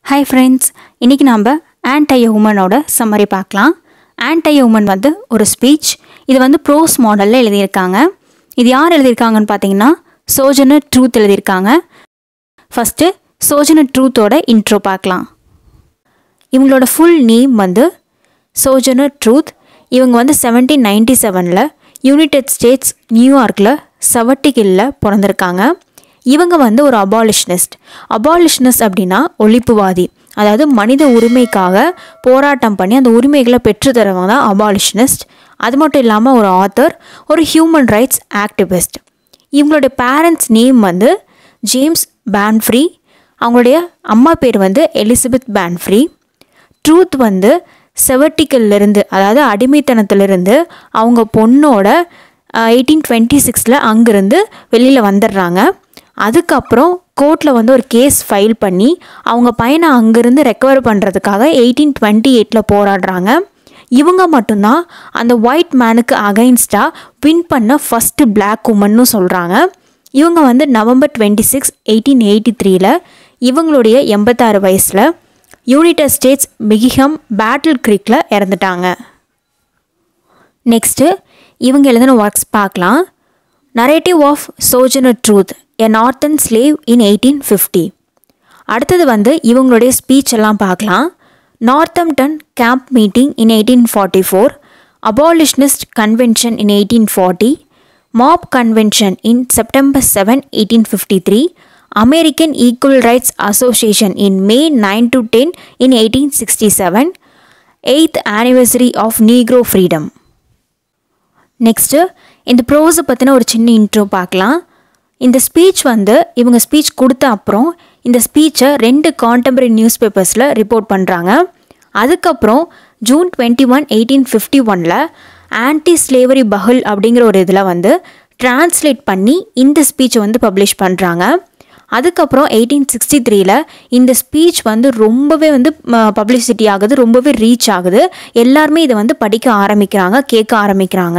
hi friends இன்றைக்கி நம்ம ஆன்டை உமனோட summary பார்க்கலாம் ஆன்டை உமன் வந்து ஒரு ஸ்பீச் இது வந்து ப்ரோஸ் மாடலில் எழுதியிருக்காங்க இது யார் எழுதியிருக்காங்கன்னு பார்த்தீங்கன்னா சோஜன ட்ரூத் எழுதியிருக்காங்க ஃபஸ்ட்டு சோஜன ட்ரூத்தோட இன்ட்ரோ பார்க்கலாம் இவங்களோட ஃபுல் நேம் வந்து சோஜன ட்ரூத் இவங்க வந்து செவன்டீன் நைன்டி செவனில் யுனைடெட் ஸ்டேட்ஸ் நியூயார்க்கில் சவட்டிகில்ல பிறந்திருக்காங்க இவங்க வந்து ஒரு அபாலிஷனிஸ்ட் அபாலிஷனிஸ்ட் அப்படின்னா ஒழிப்புவாதி அதாவது மனித உரிமைக்காக போராட்டம் பண்ணி அந்த உரிமைகளை பெற்றுத்தரவங்க தான் அபாலிஷனிஸ்ட் அது மட்டும் இல்லாமல் ஒரு ஆத்தர் ஒரு ஹியூமன் ரைட்ஸ் ஆக்டிவிஸ்ட் இவங்களுடைய பேரண்ட்ஸ் நேம் வந்து ஜேம்ஸ் பேன்ஃப்ரீ அவங்களுடைய அம்மா பேர் வந்து எலிசபெத் பேன்ஃப்ரீ ட்ரூத் வந்து செவட்டிக்கல்லிருந்து அதாவது அடிமைத்தனத்திலிருந்து அவங்க பொண்ணோட எயிட்டீன் டுவெண்ட்டி சிக்ஸில் அங்கேருந்து வெளியில் வந்துடுறாங்க அதுக்கப்புறம் கோர்ட்டில் வந்து ஒரு கேஸ் ஃபைல் பண்ணி அவங்க பையனை அங்கேருந்து ரெக்கவர் பண்ணுறதுக்காக எயிட்டீன் டுவெண்ட்டி எயிட்டில் போராடுறாங்க இவங்க மட்டும்தான் அந்த ஒயிட் மேனுக்கு அகைன்ஸ்டாக வின் பண்ண ஃபஸ்ட்டு பிளாக் உமன்னு சொல்கிறாங்க இவங்க வந்து November twenty six eighteen eighty த்ரீல இவங்களுடைய எண்பத்தாறு வயசில் யுனைடெட் ஸ்டேட்ஸ் மிகிகம் பேட்டில் க்ரீக்கில் இறந்துட்டாங்க நெக்ஸ்ட்டு இவங்க எழுதின ஒர்க்ஸ் பார்க்கலாம் narrative of Sojourner Truth a northern slave in eighteen fifty அடுத்தது வந்து இவங்களுடைய ஸ்பீச் எல்லாம் பார்க்கலாம் Northampton camp meeting in eighteen forty four abolitionist convention in eighteen forty mob convention in September seven eighteen fifty three American equal rights association in May nine to ten in eighteen sixty seven eighth anniversary of negro freedom next இந்த ப்ரோஸை பற்றின ஒரு சின்ன intro பார்க்கலாம் இந்த speech வந்து இவங்க speech கொடுத்த அப்புறம் இந்த ஸ்பீச்சை ரெண்டு கான்டெம்பரரி நியூஸ் பேப்பர்ஸில் ரிப்போர்ட் பண்ணுறாங்க அதுக்கப்புறம் June twenty one eighteen fifty ஒனில் ஆன்டி ஸ்லேவரி பஹுல் அப்படிங்கிற ஒரு இதில் வந்து டிரான்ஸ்லேட் பண்ணி இந்த ஸ்பீச்சை வந்து பப்ளிஷ் பண்ணுறாங்க அதுக்கப்புறம் எயிட்டீன் சிக்ஸ்டி த்ரீல இந்த ஸ்பீச் வந்து ரொம்பவே வந்து பப்ளிசிட்டி ஆகுது ரொம்பவே ரீச் ஆகுது எல்லாருமே இதை வந்து படிக்க ஆரம்பிக்கிறாங்க கேட்க ஆரம்பிக்கிறாங்க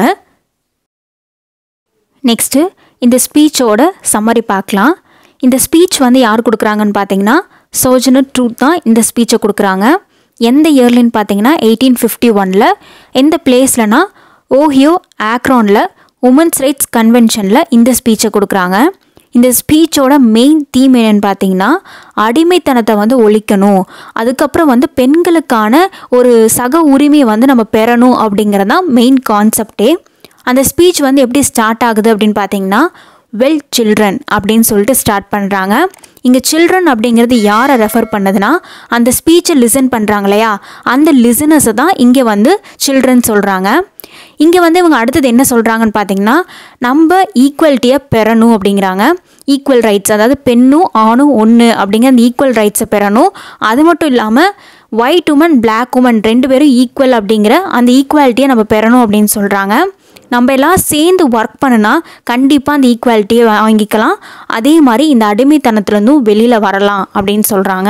நெக்ஸ்ட்டு இந்த ஸ்பீச்சோட சம்மரி பார்க்கலாம் இந்த ஸ்பீச் வந்து யார் கொடுக்குறாங்கன்னு பார்த்தீங்கன்னா சோஜனர் ட்ரூத் தான் இந்த ஸ்பீச்சை கொடுக்குறாங்க எந்த இயர்லின்னு பார்த்தீங்கன்னா எயிட்டீன் ஃபிஃப்டி ஒனில் எந்த பிளேஸ்லனா ஓஹியோ ஆக்ரானில் உமன்ஸ் ரைட்ஸ் கன்வென்ஷனில் இந்த ஸ்பீச்சை கொடுக்குறாங்க இந்த ஸ்பீச்சோட மெயின் தீம் என்னென்னு பார்த்தீங்கன்னா அடிமைத்தனத்தை வந்து ஒழிக்கணும் அதுக்கப்புறம் வந்து பெண்களுக்கான ஒரு சக உரிமையை வந்து நம்ம பெறணும் அப்படிங்கிறது தான் மெயின் கான்செப்டே அந்த ஸ்பீச் வந்து எப்படி ஸ்டார்ட் ஆகுது அப்படின்னு பார்த்தீங்கன்னா வெல் சில்ட்ரன் அப்படின்னு சொல்லிட்டு ஸ்டார்ட் பண்ணுறாங்க இங்கே சில்ட்ரன் அப்படிங்கிறது யாரை ரெஃபர் பண்ணதுன்னா அந்த ஸ்பீச்சை லிசன் பண்ணுறாங்க இல்லையா அந்த லிசனர்ஸை தான் இங்கே வந்து சில்ட்ரன் சொல்கிறாங்க இங்கே வந்து இவங்க அடுத்தது என்ன சொல்கிறாங்கன்னு பார்த்தீங்கன்னா நம்ம ஈக்குவலிட்டியை பெறணும் அப்படிங்கிறாங்க ஈக்குவல் ரைட்ஸ் அதாவது பெண்ணும் ஆணும் ஒன்று அப்படிங்கிற அந்த ஈக்குவல் ரைட்ஸை பெறணும் அது மட்டும் இல்லாமல் ஒயிட் உமன் பிளாக் உமன் ரெண்டு பேரும் ஈக்குவல் அப்படிங்கிற அந்த ஈக்குவாலிட்டியை நம்ம பெறணும் அப்படின்னு சொல்கிறாங்க நம்ம எல்லாம் சேர்ந்து ஒர்க் பண்ணுனா கண்டிப்பாக அந்த ஈக்குவாலிட்டியை வாங்கிக்கலாம் அதே மாதிரி இந்த அடிமைத்தனத்துலேருந்தும் வெளியில் வரலாம் அப்படின்னு சொல்கிறாங்க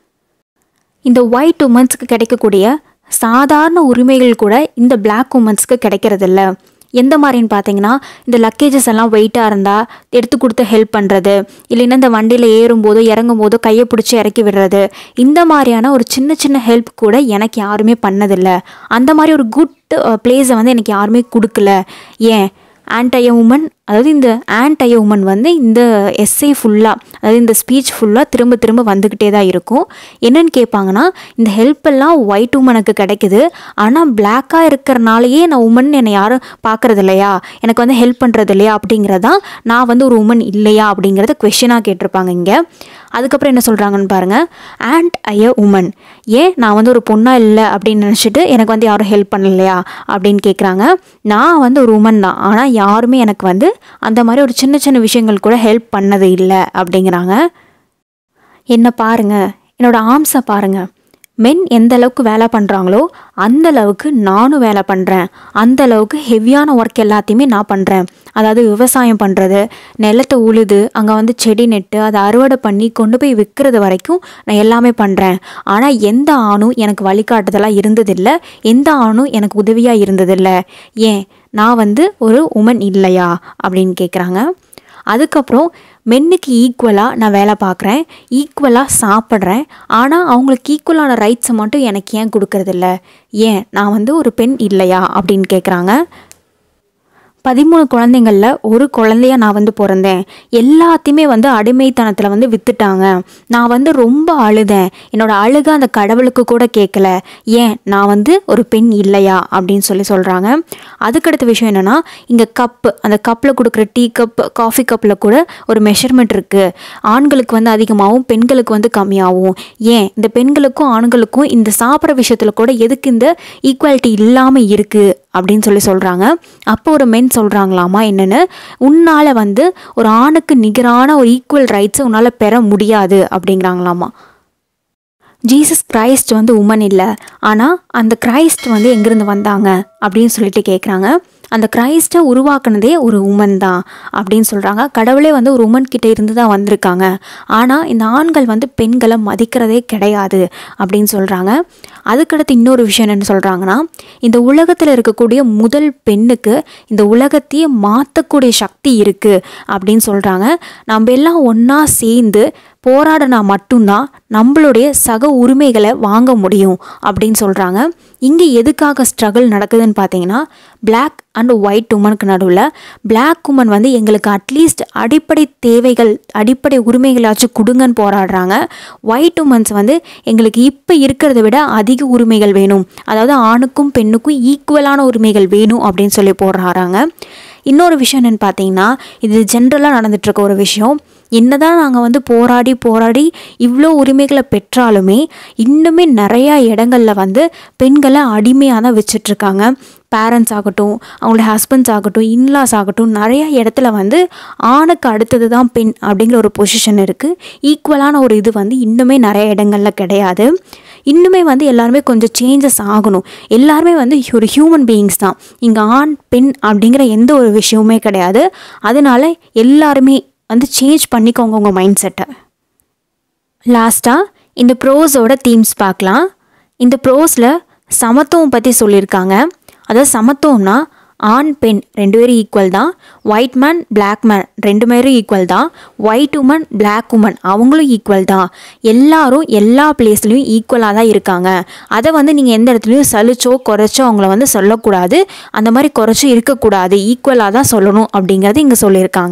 இந்த ஒயிட் உமன்ஸுக்கு கிடைக்கக்கூடிய சாதாரண உரிமைகள் கூட இந்த பிளாக் உமன்ஸ்க்கு கிடைக்கிறதில்ல எந்த மாதிரின்னு பார்த்தீங்கன்னா இந்த லக்கேஜஸ் எல்லாம் வெயிட்டாக இருந்தால் எடுத்து கொடுத்து ஹெல்ப் பண்ணுறது இல்லைன்னா இந்த வண்டியில் ஏறும்போதோ இறங்கும் போதோ கையை பிடிச்சி இறக்கி விடுறது இந்த மாதிரியான ஒரு சின்ன சின்ன ஹெல்ப் கூட எனக்கு யாருமே பண்ணதில்லை அந்த மாதிரி ஒரு குட் பிளேஸை வந்து எனக்கு யாருமே கொடுக்கல ஏன் ஆன்டைய உமன் அதாவது இந்த ஆன்டைய உமன் வந்து இந்த எஸ்ஏ ஃபுல்லாக அதாவது இந்த ஸ்பீச் ஃபுல்லாக திரும்ப திரும்ப வந்துக்கிட்டே தான் இருக்கும் என்னென்னு கேட்பாங்கன்னா இந்த ஹெல்ப் எல்லாம் ஒயிட் உமனுக்கு கிடைக்குது ஆனால் பிளாக்காக இருக்கிறனாலேயே நான் உமன் என்னை யாரும் பார்க்குறது இல்லையா எனக்கு வந்து ஹெல்ப் பண்ணுறது இல்லையா அப்படிங்கிறதான் நான் வந்து ஒரு உமன் இல்லையா அப்படிங்கிறத கொஷனாக கேட்டிருப்பாங்க இங்கே அதுக்கப்புறம் என்ன சொல்கிறாங்கன்னு பாருங்கள் ஆண்ட் ஐய உமன் ஏன் நான் வந்து ஒரு பொண்ணாக இல்லை அப்படின்னு நினச்சிட்டு எனக்கு வந்து யாரும் ஹெல்ப் பண்ணலையா அப்படின்னு கேட்குறாங்க நான் வந்து ஒரு உமன் தான் ஆனால் யாருமே எனக்கு வந்து அந்த மாதிரி ஒரு சின்ன சின்ன விஷயங்கள் கூட ஹெல்ப் பண்ணது இல்லை அப்படிங்கிறாங்க என்ன பாருங்கள் என்னோடய ஆர்ம்ஸை பாருங்கள் மென் எந்த அளவுக்கு வேலை பண்ணுறாங்களோ அந்த அளவுக்கு நானும் வேலை பண்ணுறேன் அந்த அளவுக்கு ஹெவியான ஒர்க் எல்லாத்தையுமே நான் பண்ணுறேன் அதாவது விவசாயம் பண்ணுறது நிலத்தை உழுது அங்கே வந்து செடி நெட்டு அதை அறுவடை பண்ணி கொண்டு போய் விற்கிறது வரைக்கும் நான் எல்லாமே பண்ணுறேன் ஆனால் எந்த ஆணும் எனக்கு வழிகாட்டுதலாக இருந்ததில்லை எந்த ஆணும் எனக்கு உதவியாக இருந்ததில்லை ஏன் நான் வந்து ஒரு உமன் இல்லையா அப்படின்னு கேட்குறாங்க அதுக்கப்புறம் மென்னுக்கு ஈக்குவலாக நான் வேலை பார்க்குறேன் ஈக்குவலாக சாப்பிட்றேன் ஆனால் அவங்களுக்கு ஈக்குவலான ரைட்ஸை மட்டும் எனக்கு ஏன் கொடுக்கறதில்ல ஏன் நான் வந்து ஒரு பெண் இல்லையா அப்படின்னு கேட்குறாங்க பதிமூணு குழந்தைங்களில் ஒரு குழந்தையா நான் வந்து பிறந்தேன் எல்லாத்தையுமே வந்து அடிமைத்தனத்தில் வந்து வித்துட்டாங்க நான் வந்து ரொம்ப அழுதேன் என்னோட அழுக அந்த கடவுளுக்கு கூட கேட்கல ஏன் நான் வந்து ஒரு பெண் இல்லையா அப்படின்னு சொல்லி சொல்கிறாங்க அதுக்கடுத்த விஷயம் என்னென்னா இங்கே கப்பு அந்த கப்பில் கொடுக்குற டீ கப் காஃபி கப்பில் கூட ஒரு மெஷர்மெண்ட் இருக்குது ஆண்களுக்கு வந்து அதிகமாகவும் பெண்களுக்கு வந்து கம்மியாகும் ஏன் இந்த பெண்களுக்கும் ஆண்களுக்கும் இந்த சாப்பிட்ற விஷயத்தில் கூட எதுக்கு இந்த ஈக்குவாலிட்டி இல்லாமல் இருக்குது அப்படின்னு சொல்லி சொல்கிறாங்க அப்போ ஒரு மென் சொல்கிறாங்களாமா என்னென்னு உன்னால் வந்து ஒரு ஆணுக்கு நிகரான ஒரு ஈக்குவல் ரைட்ஸை உன்னால் பெற முடியாது அப்படிங்கிறாங்களாமா ஜீசஸ் கிரைஸ்ட் வந்து உமன் இல்லை ஆனால் அந்த கிரைஸ்ட் வந்து எங்கேருந்து வந்தாங்க அப்படின்னு சொல்லிட்டு கேட்குறாங்க அந்த கிரைஸ்ட்டை உருவாக்குனதே ஒரு உமன் தான் அப்படின்னு சொல்கிறாங்க கடவுளே வந்து ஒரு உமன் கிட்ட இருந்து தான் வந்திருக்காங்க ஆனால் இந்த ஆண்கள் வந்து பெண்களை மதிக்கிறதே கிடையாது அப்படின்னு சொல்கிறாங்க அதுக்கடுத்து இன்னொரு விஷயம் என்னென்னு சொல்கிறாங்கன்னா இந்த உலகத்தில் இருக்கக்கூடிய முதல் பெண்ணுக்கு இந்த உலகத்தையே மாற்றக்கூடிய சக்தி இருக்குது அப்படின்னு சொல்கிறாங்க நம்ம எல்லாம் ஒன்றா சேர்ந்து போராடினா மட்டும்தான் நம்மளுடைய சக உரிமைகளை வாங்க முடியும் அப்படின்னு சொல்கிறாங்க இங்கே எதுக்காக ஸ்ட்ரகிள் நடக்குதுன்னு பார்த்தீங்கன்னா Black அண்ட் ஒயிட் உமனுக்கு நடுவில் Black உமன் வந்து எங்களுக்கு அட்லீஸ்ட் அடிப்படை தேவைகள் அடிப்படை உரிமைகளாச்சும் கொடுங்கன்னு போராடுறாங்க ஒயிட் உமன்ஸ் வந்து எங்களுக்கு இப்போ இருக்கிறத விட அதிக உரிமைகள் வேணும் அதாவது ஆணுக்கும் பெண்ணுக்கும் ஈக்குவலான உரிமைகள் வேணும் அப்படின்னு சொல்லி போடுறாங்க இன்னொரு விஷயம் என்னென்னு பார்த்தீங்கன்னா இது ஜென்ரலாக நடந்துட்டுருக்க ஒரு விஷயம் என்னதான் நாங்கள் வந்து போராடி போராடி இவ்வளோ உரிமைகளை பெற்றாலுமே இன்னுமே நிறையா இடங்கள்ல வந்து பெண்களை அடிமையாக தான் வச்சிட்ருக்காங்க பேரண்ட்ஸ் ஆகட்டும் அவங்களோட ஹஸ்பண்ட்ஸ் ஆகட்டும் இன்லாஸ் ஆகட்டும் நிறைய இடத்துல வந்து ஆணுக்கு அடுத்தது தான் பெண் அப்படிங்கிற ஒரு பொசிஷன் இருக்குது ஈக்குவலான ஒரு இது வந்து இன்னுமே நிறைய இடங்கள்ல கிடையாது இன்னுமே வந்து எல்லாருமே கொஞ்சம் சேஞ்சஸ் ஆகணும் எல்லாருமே வந்து ஒரு ஹியூமன் பீயிங்ஸ் தான் இங்கே ஆண் பெண் அப்படிங்கிற எந்த ஒரு விஷயமுமே கிடையாது அதனால எல்லாருமே வந்து சேஞ்ச் பண்ணிக்கோங்க உங்கள் மைண்ட் செட்டை லாஸ்ட்டாக இந்த ப்ரோஸோட தீம்ஸ் பார்க்கலாம் இந்த ப்ரோஸில் சமத்துவம் பற்றி சொல்லியிருக்காங்க அதாவது சமத்துவம்னா ஆண் பெண் ரெண்டு பேரும் ஈக்குவல் தான் ஒயிட் மேன் பிளாக் மேன் ரெண்டு பேரும் ஈக்குவல் தான் ஒயிட் உமன் பிளாக் உமன் அவங்களும் ஈக்குவல் தான் எல்லாரும் எல்லா பிளேஸ்லையும் ஈக்குவலாக தான் இருக்காங்க அதை வந்து நீங்கள் எந்த இடத்துலையும் சலிச்சோ குறைச்சோ அவங்கள வந்து சொல்லக்கூடாது அந்த மாதிரி குறைச்சோ இருக்கக்கூடாது ஈக்குவலாக தான் சொல்லணும் அப்படிங்கிறது இங்கே சொல்லியிருக்காங்க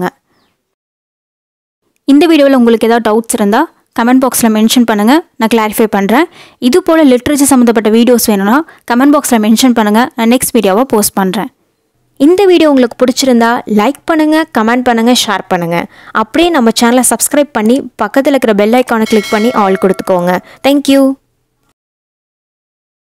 இந்த வீடியோவில் உங்களுக்கு ஏதாவது டவுட்ஸ் இருந்தால் கமெண்ட் பாக்ஸில் மென்ஷன் பண்ணுங்கள் நான் கிளாரிஃபை பண்ணுறேன் இது போல் லிட்ரேச்சர் சம்மந்தப்பட்ட வீடியோஸ் வேணும்னா கமெண்ட் பாக்ஸில் மென்ஷன் பண்ணுங்கள் நான் நெக்ஸ்ட் வீடியோவை போஸ்ட் பண்ணுறேன் இந்த வீடியோ உங்களுக்கு பிடிச்சிருந்தா லைக் பண்ணுங்கள் கமெண்ட் பண்ணுங்கள் ஷேர் பண்ணுங்கள் அப்படியே நம்ம சேனலை சப்ஸ்கிரைப் பண்ணி பக்கத்தில் இருக்கிற பெல் ஐக்கானை கிளிக் பண்ணி ஆல் கொடுத்துக்கோங்க தேங்க்யூ